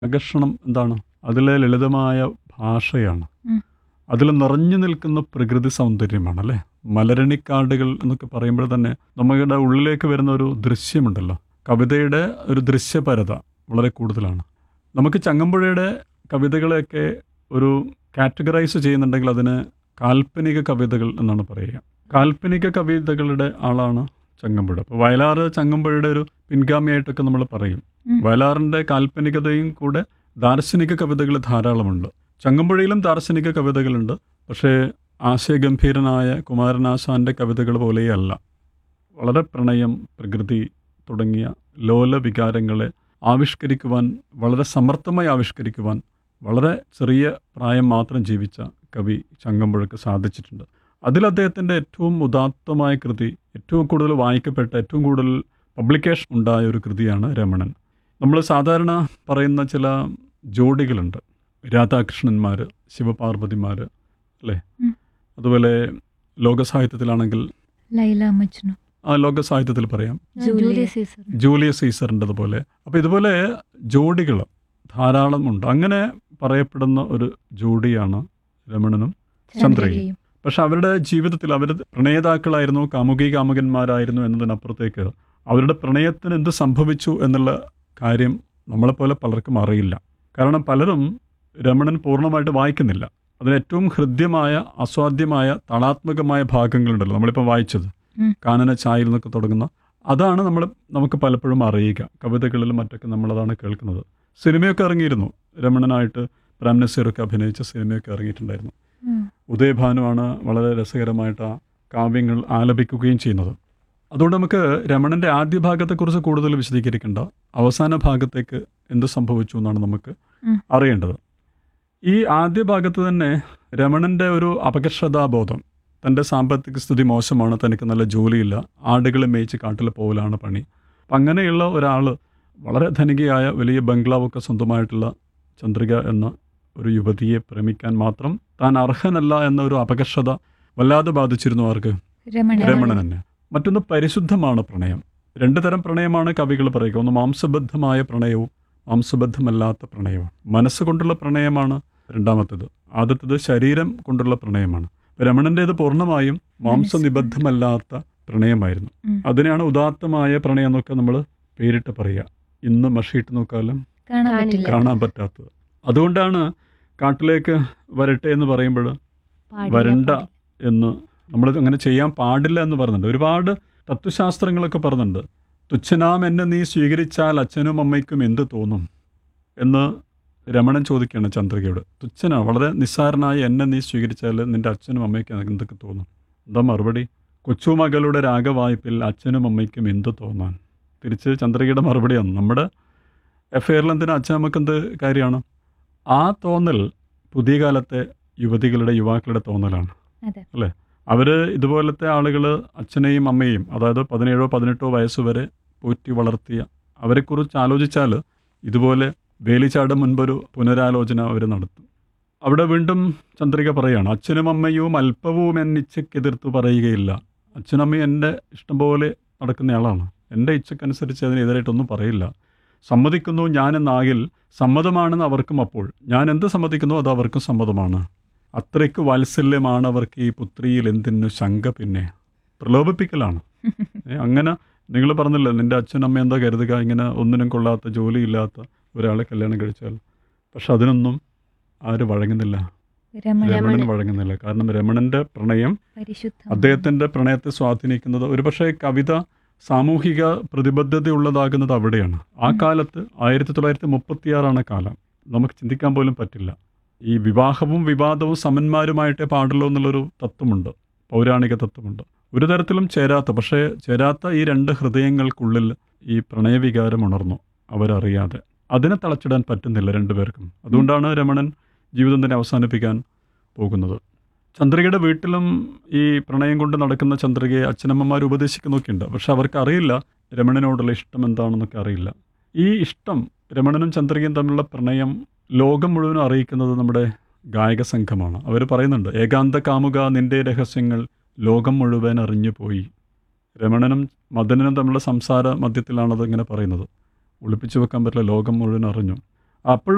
ആകർഷണം എന്താണ് അതിലെ ലളിതമായ ഭാഷയാണ് ഉം. അതിൽ നിറഞ്ഞു നിൽക്കുന്ന പ്രകൃതി സൗന്ദര്യമാണ് അല്ലേ മലരണിക്കാടുകൾ എന്നൊക്കെ പറയുമ്പോൾ തന്നെ നമ്മുടെ ഉള്ളിലേക്ക് വരുന്ന ഒരു ദൃശ്യമുണ്ടല്ലോ കവിതയുടെ ഒരു ദൃശ്യപരത വളരെ കൂടുതലാണ് നമുക്ക് ചങ്ങമ്പുഴയുടെ കവിതകളെയൊക്കെ ഒരു കാറ്റഗറൈസ് ചെയ്യുന്നുണ്ടെങ്കിൽ അതിന് കാൽപ്പനിക കവിതകൾ എന്നാണ് പറയുക കാൽപ്പനിക കവിതകളുടെ ആളാണ് ചങ്ങമ്പുഴ അപ്പോൾ വയലാറ് ചങ്ങമ്പുഴയുടെ ഒരു പിൻഗാമിയായിട്ടൊക്കെ നമ്മൾ പറയും ഉം. വയലാറിൻ്റെ കാൽപ്പനികതയും കൂടെ ദാർശനിക കവിതകൾ ധാരാളമുണ്ട് ചങ്ങമ്പുഴയിലും ദാർശനിക കവിതകളുണ്ട് പക്ഷേ ആശയഗംഭീരനായ കുമാരനാശാന്റെ കവിതകൾ പോലെയല്ല വളരെ പ്രണയം പ്രകൃതി തുടങ്ങിയ ലോല വികാരങ്ങളെ ആവിഷ്കരിക്കുവാൻ വളരെ സമർത്ഥമായി ആവിഷ്കരിക്കുവാൻ വളരെ ചെറിയ പ്രായം മാത്രം ജീവിച്ച കവി ചങ്ങമ്പുഴക്ക് സാധിച്ചിട്ടുണ്ട് അതിൽ അദ്ദേഹത്തിൻ്റെ ഏറ്റവും ഉദാത്തമായ കൃതി ഏറ്റവും കൂടുതൽ വായിക്കപ്പെട്ട ഏറ്റവും കൂടുതൽ പബ്ലിക്കേഷൻ ഉണ്ടായ ഒരു കൃതിയാണ് രമണൻ നമ്മൾ സാധാരണ പറയുന്ന ചില ജോഡികളുണ്ട് രാധാകൃഷ്ണന്മാർ ശിവപാർവതിമാർ അല്ലേ ഉം. അതുപോലെ ലോകസാഹിത്യത്തിലാണെങ്കിൽ ലൈല മജ്നു ആ ലോകസാഹിത്യത്തിൽ പറയാം ജൂലിയസ് സീസർ ജൂലിയസ് സീസറിൻ്റെ അതുപോലെ അപ്പോൾ ഇതുപോലെ ജോഡികൾ ധാരാളമുണ്ട് അങ്ങനെ പറയപ്പെടുന്ന ഒരു ജോഡിയാണ് രമണനും ചന്ദ്രയും. പക്ഷെ അവരുടെ ജീവിതത്തിൽ അവർ പ്രണേതാക്കളായിരുന്നു കാമുകി കാമുകന്മാരായിരുന്നു എന്നതിനപ്പുറത്തേക്ക് അവരുടെ പ്രണയത്തിന് എന്ത് സംഭവിച്ചു എന്നുള്ള കാര്യം നമ്മളെപ്പോലെ പലർക്കും അറിയില്ല കാരണം പലരും രമണൻ പൂർണ്ണമായിട്ട് വായിക്കുന്നില്ല അതിന് ഏറ്റവും ഹൃദ്യമായ അസ്വാദ്യമായ താളാത്മകമായ ഭാഗങ്ങളുണ്ടല്ലോ നമ്മളിപ്പോൾ വായിച്ചത് ഉം. കാനന ചായയിൽ നിന്നൊക്കെ തുടങ്ങുന്ന അതാണ് നമ്മൾ നമുക്ക് പലപ്പോഴും അറിയുക കവിതകളിലും മറ്റൊക്കെ നമ്മളതാണ് കേൾക്കുന്നത് സിനിമയൊക്കെ ഇറങ്ങിയിരുന്നു രമണനായിട്ട് പ്രേം നസീറൊക്കെ അഭിനയിച്ച സിനിമയൊക്കെ ഇറങ്ങിയിട്ടുണ്ടായിരുന്നു ഉദയഭാനുവാണ് വളരെ രസകരമായിട്ട് ആ കാവ്യങ്ങൾ ആലപിക്കുകയും ചെയ്യുന്നത് അതുകൊണ്ട് നമുക്ക് രമണന്റെ ആദ്യ ഭാഗത്തെക്കുറിച്ച് കൂടുതൽ വിശദീകരിക്കേണ്ട അവസാന ഭാഗത്തേക്ക് എന്ത് സംഭവിച്ചു എന്നാണ് നമുക്ക് ഉം. അറിയേണ്ടത് ഈ ആദ്യ ഭാഗത്ത് തന്നെ രമണന്റെ ഒരു അപകർഷതാബോധം തൻ്റെ സാമ്പത്തിക സ്ഥിതി മോശമാണ് തനിക്ക് നല്ല ജോലിയില്ല ആടുകളെ മേയിച്ച് കാട്ടിൽ പോകലാണ് പണി അപ്പം അങ്ങനെയുള്ള ഒരാൾ വളരെ ധനികയായ വലിയ ബംഗ്ലാവൊക്കെ സ്വന്തമായിട്ടുള്ള ചന്ദ്രിക എന്ന ഒരു യുവതിയെ പ്രേമിക്കാൻ മാത്രം താൻ അർഹനല്ല എന്ന ഒരു അപകർഷത വല്ലാതെ ബാധിച്ചിരുന്നു ആർക്ക് രമണ രമണൻ തന്നെ മറ്റൊന്ന് പരിശുദ്ധമാണ് പ്രണയം രണ്ട് തരം പ്രണയമാണ് കവികൾ പറയുക ഒന്ന് മാംസബദ്ധമായ പ്രണയവും മാംസബദ്ധമല്ലാത്ത പ്രണയവും മനസ്സുകൊണ്ടുള്ള പ്രണയമാണ് രണ്ടാമത്തേത് ആദ്യത്തേത് ശരീരം കൊണ്ടുള്ള പ്രണയമാണ് രമണൻ്റേത് പൂർണ്ണമായും മാംസനിബദ്ധമല്ലാത്ത പ്രണയമായിരുന്നു ഉം. അതിനെയാണ് ഉദാത്തമായ പ്രണയം എന്നൊക്കെ നമ്മൾ പേരിട്ട് പറയുക ഇന്ന് മഷിയിട്ട് നോക്കാലും കാണാൻ പറ്റില്ല കാണാൻ പറ്റാത്തത് അതുകൊണ്ടാണ് കാട്ടിലേക്ക് വരട്ടെ എന്ന് പറയുമ്പോൾ പാടില്ല, വരണ്ട പാടില്ല. എന്ന് നമ്മൾ അങ്ങനെ ചെയ്യാൻ പാടില്ല എന്ന് പറയുന്നുണ്ട് ഒരുപാട് തത്വശാസ്ത്രങ്ങളൊക്കെ പറയുന്നുണ്ട് തുച്ഛനാം എന്നെ നീ സ്വീകരിച്ചാൽ അച്ഛനും അമ്മയ്ക്കും എന്ത് തോന്നും എന്ന് രമണൻ ചോദിക്കുകയാണ് ചന്ദ്രികയോട് തുച്ഛനാ വളരെ നിസ്സാരനായ എന്നെ നീ സ്വീകരിച്ചാൽ നിന്റെ അച്ഛനും അമ്മയ്ക്കും എന്തൊക്കെ തോന്നും എന്താ മറുപടി കൊച്ചുമകളുടെ രാഗവായ്പിൽ അച്ഛനും അമ്മയ്ക്കും എന്ത് തോന്നാൻ തിരിച്ച് ചന്ദ്രികയുടെ മറുപടിയാണ് നമ്മുടെ എഫ്ഐആറിൽ എന്തിനാ അച്ഛൻ അമ്മയ്ക്ക് എന്ത് കാര്യമാണ് ആ തോന്നൽ പുതിയ കാലത്തെ യുവതികളുടെ യുവാക്കളുടെ തോന്നലാണ് അതെ. അല്ലേ അവർ ഇതുപോലത്തെ ആളുകൾ അച്ഛനെയും അമ്മയെയും അതായത് പതിനേഴോ പതിനെട്ടോ വയസ്സ് വരെ പോറ്റി വളർത്തിയ അവരെക്കുറിച്ച് ആലോചിച്ചാൽ ഇതുപോലെ വേലിച്ചാട് മുൻപൊരു പുനരാലോചന അവർ നടത്തും അവിടെ വീണ്ടും ചന്ദ്രിക പറയാണ് അച്ഛനും അമ്മയും അല്പവും എന്നിച്ഛക്കെതിർത്ത് പറയുകയില്ല അച്ഛനമ്മയും എൻ്റെ ഇഷ്ടം പോലെ നടക്കുന്നയാളാണ് എൻ്റെ ഇച്ഛക്കനുസരിച്ച് അതിനെതിരായിട്ടൊന്നും പറയില്ല സമ്മതിക്കുന്നു ഞാനെന്നാകിൽ സമ്മതമാണെന്ന് അവർക്കും അപ്പോൾ ഞാൻ എന്ത് സമ്മതിക്കുന്നു അത് അവർക്കും സമ്മതമാണ് അത്രയ്ക്ക് വാത്സല്യമാണ് അവർക്ക് ഈ പുത്രിയിൽ എന്തിനു ശങ്ക പിന്നെ പ്രലോഭിപ്പിക്കലാണ് ഏ, അങ്ങനെ നിങ്ങൾ പറഞ്ഞില്ലേ നിൻ്റെ അച്ഛനമ്മ എന്താ കരുതുക ഇങ്ങനെ ഒന്നിനും കൊള്ളാത്ത ജോലിയില്ലാത്ത ഒരാളെ കല്യാണം കഴിച്ചാൽ പക്ഷെ അതിനൊന്നും ആര് വഴങ്ങുന്നില്ല രമണ രമണൻ വഴങ്ങുന്നില്ല കാരണം രമണന്റെ പ്രണയം പരിശുദ്ധം അദ്ദേഹത്തിന്റെ പ്രണയത്തെ സ്വാധീനിക്കുന്നത് ഒരുപക്ഷെ കവിത സാമൂഹിക പ്രതിബദ്ധതയുള്ളതാകുന്നത് അവിടെയാണ് ആ ഉം. കാലത്ത് ആയിരത്തി തൊള്ളായിരത്തി മുപ്പത്തിയാറാണ് കാലം നമുക്ക് ചിന്തിക്കാൻ പോലും പറ്റില്ല ഈ വിവാഹവും വിവാദവും സമന്മാരുമായിട്ടേ പാടുള്ളൂ എന്നുള്ളൊരു തത്വമുണ്ട് പൗരാണിക തത്വമുണ്ട് ഒരു തരത്തിലും ചേരാത്ത പക്ഷേ ചേരാത്ത ഈ രണ്ട് ഹൃദയങ്ങൾക്കുള്ളിൽ ഈ പ്രണയവികാരം ഉണർന്നു അവരറിയാതെ അതിനെ തളച്ചിടാൻ പറ്റുന്നില്ല രണ്ടുപേർക്കും അതുകൊണ്ടാണ് രമണൻ ജീവിതം തന്നെ അവസാനിപ്പിക്കാൻ പോകുന്നത് ചന്ദ്രികയുടെ വീട്ടിലും ഈ പ്രണയം കൊണ്ട് നടക്കുന്ന ചന്ദ്രികയെ അച്ഛനമ്മമാർ ഉപദേശിക്കുന്നൊക്കെയുണ്ട് പക്ഷെ അവർക്ക് അറിയില്ല രമണനോടുള്ള ഇഷ്ടം എന്താണെന്നൊക്കെ അറിയില്ല ഈ ഇഷ്ടം രമണനും ചന്ദ്രികയും തമ്മിലുള്ള പ്രണയം ലോകം മുഴുവനും അറിയിക്കുന്നത് നമ്മുടെ ഗായക സംഘമാണ് അവർ പറയുന്നുണ്ട് ഏകാന്ത കാമുക നിന്റെ രഹസ്യങ്ങൾ ലോകം മുഴുവൻ അറിഞ്ഞു പോയി രമണനും മദനനും തമ്മിലുള്ള സംസാര മധ്യത്തിലാണത് ഇങ്ങനെ പറയുന്നത് ഒളിപ്പിച്ചു വെക്കാൻ പറ്റില്ല ലോകം മുഴുവൻ അറിഞ്ഞു അപ്പോഴും